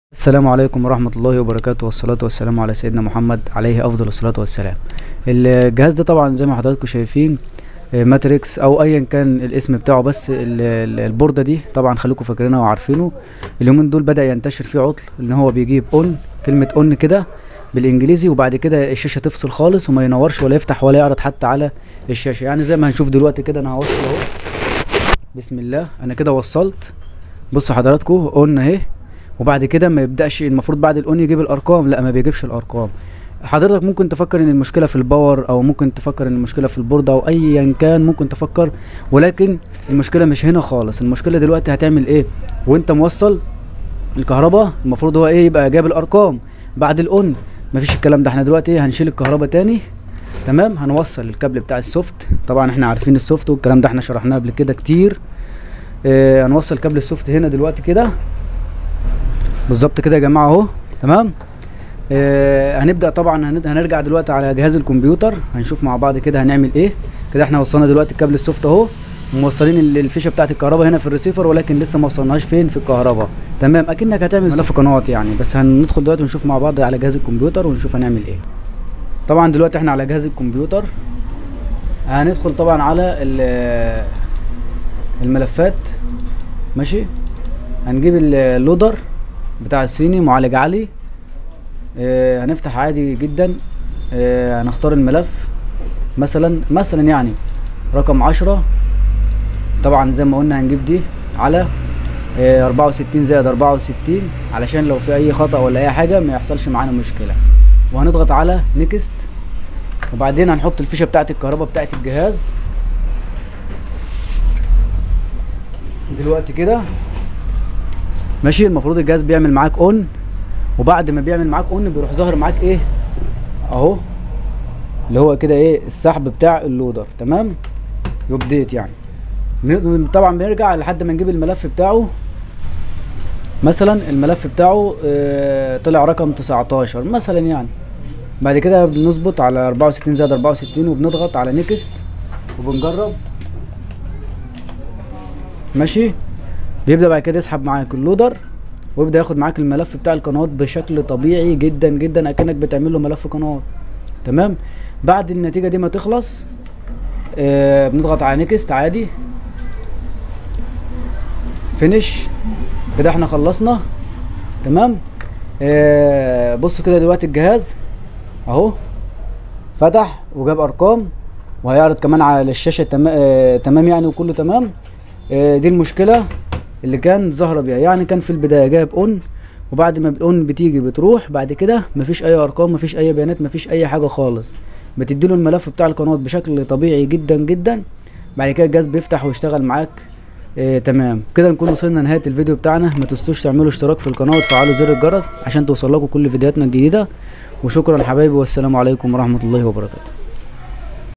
السلام عليكم ورحمة الله وبركاته والصلاة والسلام على سيدنا محمد عليه أفضل الصلاة والسلام الجهاز ده طبعا زي ما حضراتكم شايفين آه، ماتريكس أو أيا كان الاسم بتاعه بس ال- ال- البوردة دي طبعا خليكم فاكرينها وعارفينه اليومين دول بدأ ينتشر فيه عطل إن هو بيجيب أون كلمة أون كده بالإنجليزي وبعد كده الشاشة تفصل خالص وما ينورش ولا يفتح ولا يعرض حتى على الشاشة يعني زي ما هنشوف دلوقتي كده أنا هوصل أهو بسم الله أنا كده وصلت بصوا حضراتكم أون أهي وبعد كده ما يبداش المفروض بعد الاون يجيب الارقام لا ما بيجيبش الارقام حضرتك ممكن تفكر ان المشكله في الباور او ممكن تفكر ان المشكله في البورده او ايا كان ممكن تفكر ولكن المشكله مش هنا خالص المشكله دلوقتي هتعمل ايه وانت موصل الكهرباء المفروض هو ايه يبقى جاب الارقام بعد الاون مفيش الكلام ده احنا دلوقتي ايه هنشيل الكهرباء تاني تمام هنوصل الكابل بتاع السوفت طبعا احنا عارفين السوفت والكلام ده احنا شرحناه قبل كده كتير اه هنوصل كابل السوفت هنا دلوقتي كده بالظبط كده يا جماعه اهو تمام آه هنبدا طبعا هن- هنرجع دلوقتي على جهاز الكمبيوتر هنشوف مع بعض كده هنعمل ايه كده احنا وصلنا دلوقتي الكابل السوفت اهو وموصلين ال- الفيشه بتاعه الكهرباء هنا في الريسيفر ولكن لسه ما وصلناش فين في الكهرباء تمام اكنك هتعمل ملف قنوات يعني بس هندخل دلوقتي ونشوف مع بعض على جهاز الكمبيوتر ونشوف هنعمل ايه طبعا دلوقتي احنا على جهاز الكمبيوتر هندخل طبعا على ال- الملفات ماشي هنجيب ال- اللودر بتاع الصيني معالج عالي آه هنفتح عادي جدا آه هنختار الملف مثلا مثلا يعني رقم عشرة طبعا زي ما قلنا هنجيب دي على آه 64 زائد 64 علشان لو في اي خطأ ولا اي حاجة ما يحصلش معانا مشكلة وهنضغط على نيكست وبعدين هنحط الفيشة بتاعة الكهرباء بتاعة الجهاز دلوقتي كده ماشي المفروض الجهاز بيعمل معاك اون وبعد ما بيعمل معاك اون بيروح ظاهر معاك ايه اهو اللي هو كده ايه السحب بتاع اللودر تمام يبديت يعني بن- طبعا بنرجع لحد ما نجيب الملف بتاعه مثلا الملف بتاعه آه طلع رقم 19 مثلا يعني بعد كده بنظبط على 64 زائد 64 وبنضغط على نيكست وبنجرب ماشي بيبدا بعد كده يسحب معاك اللودر ويبدا ياخد معاك الملف بتاع القنوات بشكل طبيعي جدا جدا اكنك بتعمل له ملف قنوات تمام بعد النتيجه دي ما تخلص آه بنضغط على نيكست عادي فينيش كده احنا خلصنا تمام آه بصوا كده دلوقتي الجهاز اهو فتح وجاب ارقام وهيعرض كمان على الشاشه تمام آه تمام يعني وكله تمام آه دي المشكله اللي كان ظاهره بيها يعني كان في البدايه جايب اون وبعد ما الاون بتيجي بتروح بعد كده مفيش اي ارقام مفيش اي بيانات مفيش اي حاجه خالص بتديله الملف بتاع القناه بشكل طبيعي جدا جدا بعد كده الجهاز بيفتح ويشتغل معاك آه تمام كده نكون وصلنا نهايه الفيديو بتاعنا ما تنسوش تعملوا اشتراك في القناه وتفعلوا زر الجرس عشان توصل لكم كل فيديوهاتنا الجديده وشكرا حبايبي والسلام عليكم ورحمه الله وبركاته